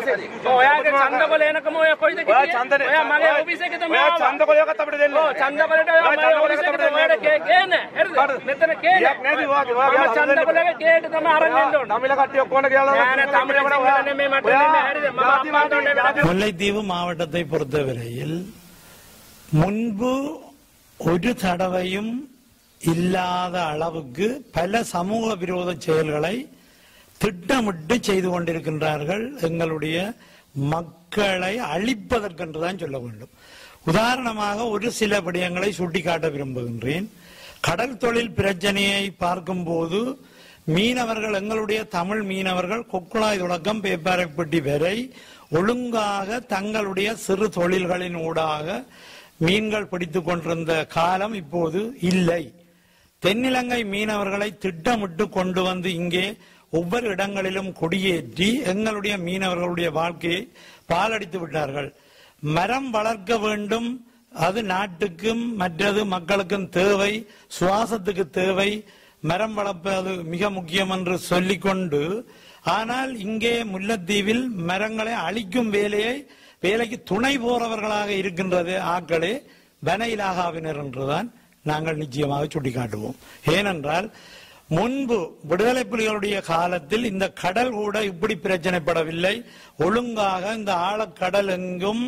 ඔයාගේ ඡන්දවල එනකම ඔය කොයිද ඔයා කිව්වේ? ඡන්දනේ ඔයා මගේ ඔෆිස් එකට ඔයා ආවා. ඡන්ද කොලයකට අපිට දෙන්න. ඔව් ඡන්දවලට ඔයා ඔයා මගේ ඡන්ද ඔෆිස් කොලයකට එකට අපිට ඔයාට දෙන්න. ගේ ගේන හරිද හරිද? මෙතන ගේන ගියක් නැති වාගේ, වාගේ මම හදන්න ඡන්දවලගේ ගේට තමයි අරන් එන්න ඕන තමිල කට්ටිය ඔක්කොම කියලා නෑ නෑ තමිල සිංහල නෙමෙයි මට නෙමෙයි හරිද මම අම්මාට වැඩ முல்லைத்தீவு மாவட்டத்தை பொறுத்தவரையில் முன்பு ஒரு தடவையும் இல்லாத அளவுக்கு பல சமூக விரோத செயல்களை திட்டமிட்டு செய்து கொண்டிருக்கின்றார்கள் எங்களுடைய மக்களை அழிப்பதற்கென்றுதான் சொல்ல வேண்டும் உதாரணமாக ஒரு சில விடயங்களை சுட்டிக்காட்ட விரும்புகின்றேன் கடல் தொழில் பிரச்சனையை பார்க்கும்போது மீனவர்கள் எங்களுடைய தமிழ் மீனவர்கள் கொக்குழாய் தொடக்கம் பேப்பாரைப்பட்டி வரை ஒழுங்காக தங்களுடைய சிறு தொழில்களின் ஊடாக மீன்கள் பிடித்துக் கொண்டிருந்த காலம் இப்போது இல்லை தென்னிலங்கை மீனவர்களை திட்டமிட்டு கொண்டு வந்து இங்கே ஒவ்வொரு இடங்களிலும் கொடியேற்றி எங்களுடைய மீனவர்களுடைய வாழ்க்கையை பாலடித்து விட்டார்கள் மரம் வளர்க்க வேண்டும் அது நாட்டுக்கும் மற்றது மக்களுக்கும் தேவை சுவாசத்துக்கு தேவை மரம் வளர்ப்பது மிக முக்கியம் என்று சொல்லிக்கொண்டு ஆனால் இங்கே முல்லைத்தீவில் மரங்களை அழிக்கும் வேலையை வேலைக்கு துணை போறவர்களாக இருக்கின்றது ஆக்களே வன இலாகாவினர் என்றுதான் நாங்கள் நிச்சயமாக சுட்டிக்காட்டுவோம் ஏனென்றால் முன்பு விடுதலை புலிகளுடைய காலத்தில் இந்த கடல் கூட இப்படி பிரச்சனைப்படவில்லை ஒழுங்காக இந்த ஆழக்கடல் எங்கும்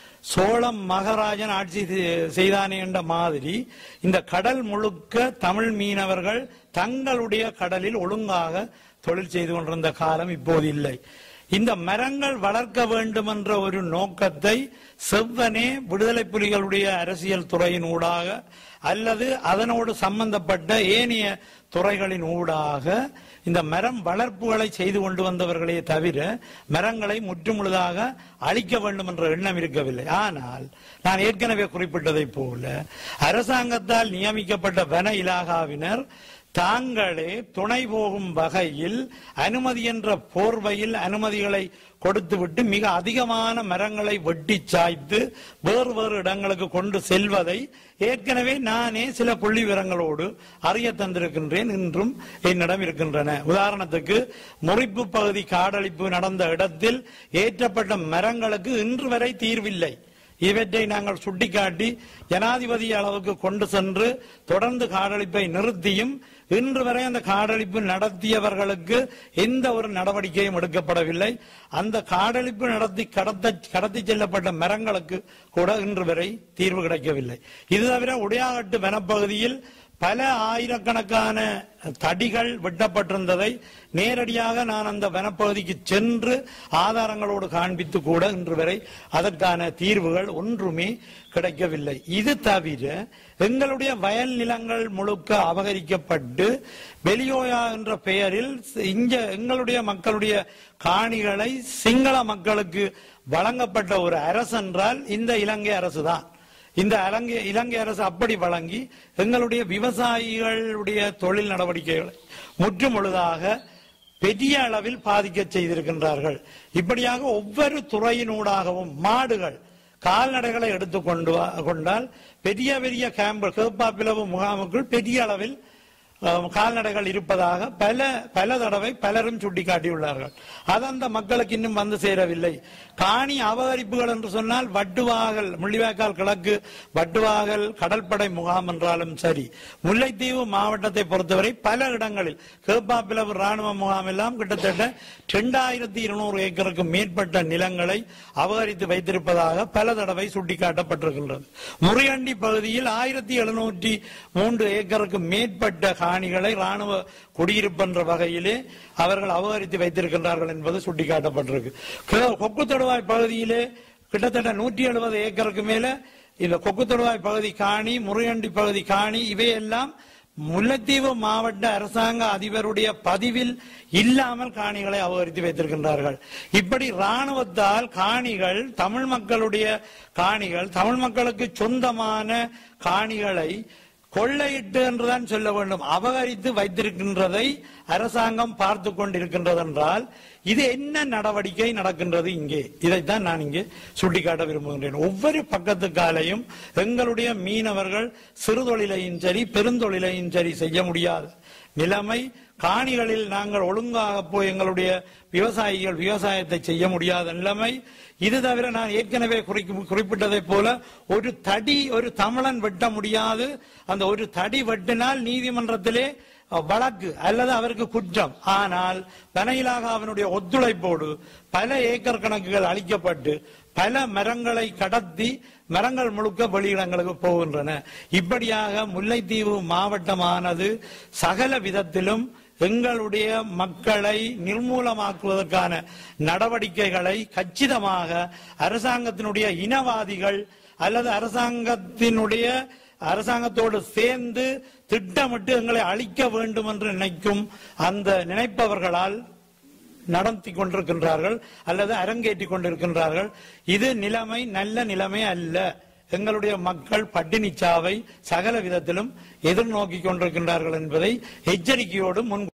சோழம் மகாராஜன் ஆட்சி செ- செய்தானே என்ற மாதிரி இந்த கடல் முழுக்க தமிழ் மீனவர்கள் தங்களுடைய கடலில் ஒழுங்காக தொழில் செய்து கொண்டிருந்த காலம் இப்போது இல்லை இந்த மரங்கள் வளர்க்க வேண்டும் என்ற ஒரு நோக்கத்தை செவ்வனே விடுதலை புலிகளுடைய அரசியல் துறையின் ஊடாக அல்லது அதனோடு சம்பந்தப்பட்ட ஏனைய துறைகளின் ஊடாக இந்த மரம் வளர்ப்புகளை செய்து கொண்டு வந்தவர்களே தவிர மரங்களை முற்றுமுழுதாக அழிக்க வேண்டும் என்ற எண்ணம் இருக்கவில்லை ஆனால் நான் ஏற்கனவே குறிப்பிட்டதைப் போல அரசாங்கத்தால் நியமிக்கப்பட்ட வன இலாகாவினர் தாங்களே துணை போகும் வகையில் அனுமதி என்ற போர்வையில் அனுமதிகளை கொடுத்துவிட்டு மிக அதிகமான மரங்களை வெட்டி சாய்த்து வேறு வேறு இடங்களுக்கு கொண்டு செல்வதை ஏற்கனவே நானே சில புள்ளி விவரங்களோடு அறிய தந்திருக்கின்றேன் இன்றும் என்னிடம் இருக்கின்றன உதாரணத்துக்கு முறிப்பு பகுதி காடழிப்பு நடந்த இடத்தில் ஏற்றப்பட்ட மரங்களுக்கு இன்று வரை தீர்வில்லை இவற்றை நாங்கள் சுட்டிக்காட்டி ஜனாதிபதி அளவுக்கு கொண்டு சென்று தொடர்ந்து காடழிப்பை நிறுத்தியும் இன்று வரை அந்த காடழிப்பு நடத்தியவர்களுக்கு எந்த ஒரு நடவடிக்கையும் எடுக்கப்படவில்லை அந்த காடழிப்பு நடத்தி கடத்த கடத்தி செல்லப்பட்ட மரங்களுக்கு கூட இன்று வரை தீர்வு கிடைக்கவில்லை இது தவிர உடையாகட்டு வனப்பகுதியில் பல ஆயிரக்கணக்கான தடிகள் வெட்டப்பட்டிருந்ததை நேரடியாக நான் அந்த வனப்பகுதிக்கு சென்று ஆதாரங்களோடு காண்பித்து கூட இன்று வரை அதற்கான தீர்வுகள் ஒன்றுமே கிடைக்கவில்லை இது தவிர எங்களுடைய வயல் நிலங்கள் முழுக்க அபகரிக்கப்பட்டு வெளியோயா என்ற பெயரில் இங்க எங்களுடைய மக்களுடைய காணிகளை சிங்கள மக்களுக்கு வழங்கப்பட்ட ஒரு அரசு என்றால் இந்த இலங்கை அரசுதான் இந்த இலங்கை இலங்கை அரசு அப்படி வழங்கி எங்களுடைய விவசாயிகளுடைய தொழில் நடவடிக்கைகளை முற்றுமுழுதாக பெரிய அளவில் பாதிக்க செய்திருக்கின்றார்கள் இப்படியாக ஒவ்வொரு துறையினூடாகவும் மாடுகள் கால்நடைகளை எடுத்துக்கொண்டு வா- கொண்டால் பெரிய பெரிய கேம்பு கேப்பாப்பிளவு முகாமுக்குள் பெரிய அளவில் அஹ், கால்நடைகள் இருப்பதாக பல பல தடவை பலரும் சுட்டிக்காட்டியுள்ளார்கள் அது அந்த மக்களுக்கு இன்னும் வந்து சேரவில்லை காணி அபகரிப்புகள் என்று சொன்னால் வட்டுவாகல் முள்ளிவாய்க்கால் கிழக்கு வட்டுவாகல் கடற்படை முகாம் என்றாலும் சரி முல்லைத்தீவு மாவட்டத்தை பொறுத்தவரை பல இடங்களில் கேப்பாப்பிளவு ராணுவ முகாம் எல்லாம் கிட்டத்தட்ட இரண்டாயிரத்தி இருநூறு ஏக்கருக்கு மேற்பட்ட நிலங்களை அபகரித்து வைத்திருப்பதாக பல தடவை சுட்டிக்காட்டப்பட்டிருக்கின்றது முறியண்டி பகுதியில் ஆயிரத்தி எழுநூற்றி மூன்று ஏக்கருக்கு மேற்பட்ட காணிகளை ராணுவ குடியிருப்பு என்ற வகையிலே அவர்கள் அபகரித்து வைத்திருக்கின்றார்கள் என்பது சுட்டிக்காட்டப்பட்டிருக்கு கே- கொக்கு தொடுவாய் பகுதியிலே கிட்டத்தட்ட நூற்றி எழுபது ஏக்கருக்கு மேல இந்த கொக்கு தொடுவாய் பகுதி காணி முறியண்டி பகுதி காணி இவையெல்லாம் முல்லைத்தீவு மாவட்ட அரசாங்க அதிபருடைய பதிவில் இல்லாமல் காணிகளை அபகரித்து வைத்திருக்கின்றார்கள் இப்படி ராணுவத்தால் காணிகள் தமிழ் மக்களுடைய காணிகள் தமிழ் மக்களுக்கு சொந்தமான காணிகளை கொள்ளையிட்டு என்றுதான் சொல்ல வேண்டும் அபகரித்து வைத்திருக்கின்றதை அரசாங்கம் பார்த்து கொண்டிருக்கின்றது என்றால் இது என்ன நடவடிக்கை நடக்கின்றது இங்கே இதைத்தான் நான் இங்கே சுட்டிக்காட்ட விரும்புகின்றேன் ஒவ்வொரு பக்கத்துக்காலையும் எங்களுடைய மீனவர்கள் சிறு தொழிலையும் சரி பெருந்தொழிலையும் சரி செய்ய முடியாத நிலைமை காணிகளில் நாங்கள் ஒழுங்காக போய் எங்களுடைய விவசாயிகள் விவசாயத்தை செய்ய முடியாத நிலைமை இது தவிர நான் ஏற்கனவே குறிக்கு- குறிப்பிட்டதைப் போல ஒரு தடி ஒரு தமிழன் வெட்ட முடியாது அந்த ஒரு தடி வெட்டினால் நீதிமன்றத்திலே அஹ், வழக்கு அல்லது அவருக்கு குற்றம் ஆனால் தனையிலாக அவனுடைய ஒத்துழைப்போடு பல ஏக்கர் கணக்குகள் அளிக்கப்பட்டு பல மரங்களை கடத்தி மரங்கள் முழுக்க வெளியிடங்களுக்கு போகின்றன இப்படியாக முல்லைத்தீவு மாவட்டமானது சகல விதத்திலும் எங்களுடைய மக்களை நிர்மூலமாக்குவதற்கான நடவடிக்கைகளை கச்சிதமாக அரசாங்கத்தினுடைய இனவாதிகள் அல்லது அரசாங்கத்தினுடைய அரசாங்கத்தோடு சேர்ந்து திட்டமிட்டு எங்களை அழிக்க வேண்டும் என்று நினைக்கும் அந்த நினைப்பவர்களால் நடத்தி கொண்டிருக்கின்றார்கள் அல்லது அரங்கேற்றிக் கொண்டிருக்கின்றார்கள் இது நிலைமை நல்ல நிலைமை அல்ல எங்களுடைய மக்கள் பட்டினிச்சாவை சகல விதத்திலும் எதிர்நோக்கி கொண்டிருக்கின்றார்கள் என்பதை எச்சரிக்கையோடு முன்கு